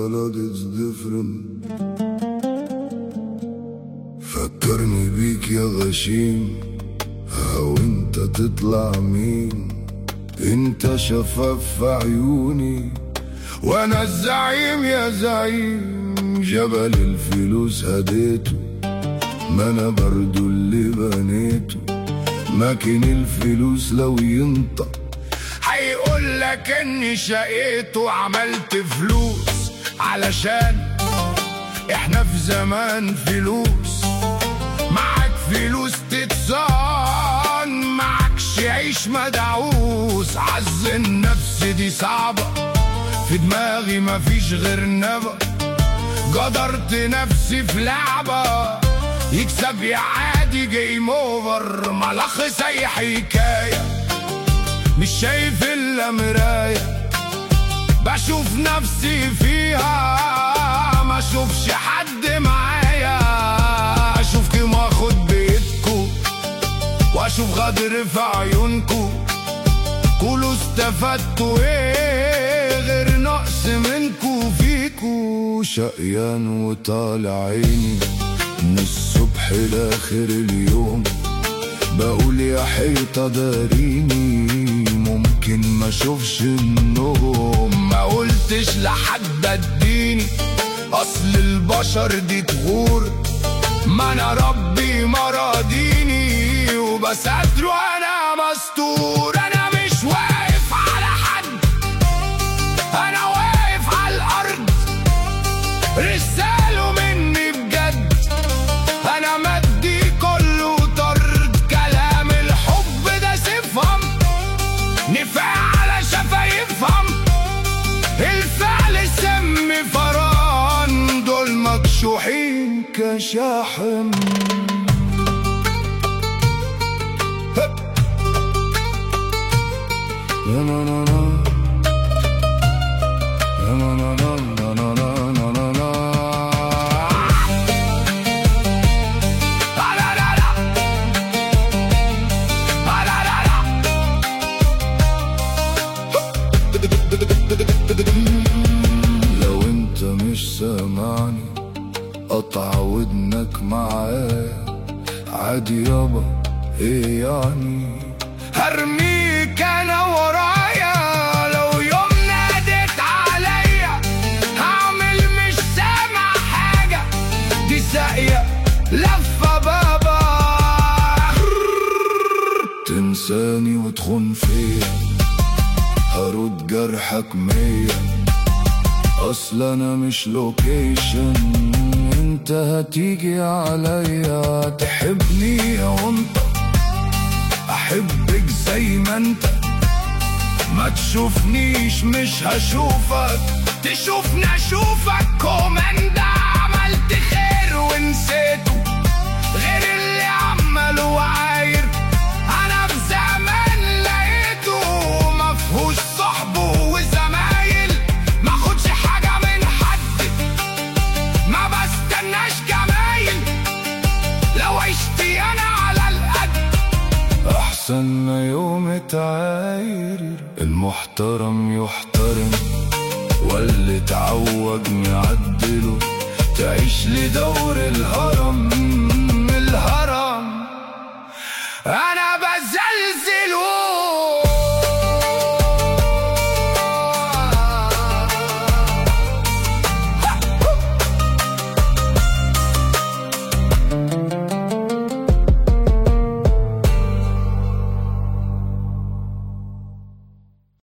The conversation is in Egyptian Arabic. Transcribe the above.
blood it's different فكرني بيك يا غشيم او انت تطلع مين انت شفاف في عيوني وانا الزعيم يا زعيم جبل الفلوس هديته ما انا برضو اللي بنيته ماكن الفلوس لو ينطق هيقول لك اني شقيت وعملت فلوس علشان احنا في زمان فلوس معاك فلوس تتصان معكش عيش مدعوس عز النفس دي صعبة في دماغي مفيش غير نبأ قدرت نفسي في لعبة يكسب يا عادي جيم اوفر ملخص اي حكاية مش شايف الا مراية بشوف نفسي فيها ما اشوفش حد معايا اشوفكم واخد بيتكو واشوف غدر في عيونكو كلوا استفدتوا ايه غير نقص منكو فيكو شقيان وطالع عيني من الصبح لاخر اليوم بقول يا حيطة داريني ممكن ما اشوفش النوم ما قلتش لحد اديني اصل البشر دي تغور ما انا ربي مراضيني وبستر وانا مستور انا مش واقف على حد انا واقف على الارض رساله مني بجد انا مدي كله طرد كلام الحب ده سفهم نفاع على شفايفهم الفعل سم فران دول مكشوحين كشاحن هب. لا لا لا لا. لا لا لا لا لا لا لا لا لا. لا لا لا لا. لا لا لا لا. لو انت مش سامعني قطع ودنك معايا عادي يابا ايه يعني هرميك انا ورايا لو يوم ناديت عليا هعمل مش سامع حاجة دي ساقية لفة بابا تنساني وتخون فيا هرد جرحك مية اصل انا مش لوكيشن انت هتيجي عليا تحبني وانت احبك زي ما انت ما تشوفنيش مش هشوفك تشوفني اشوفك كوماندا عملت خير ونسيته غير اللي عمله وعاير انا في زمان لقيته مفهوش صحبه وزمايل ما خدش حاجة من حد ما بستناش جمايل لو عشت انا على القد احسن ما يوم اتعاير المحترم يحترم واللي تعوج نعدله تعيش لدور الهرم الهرم أنا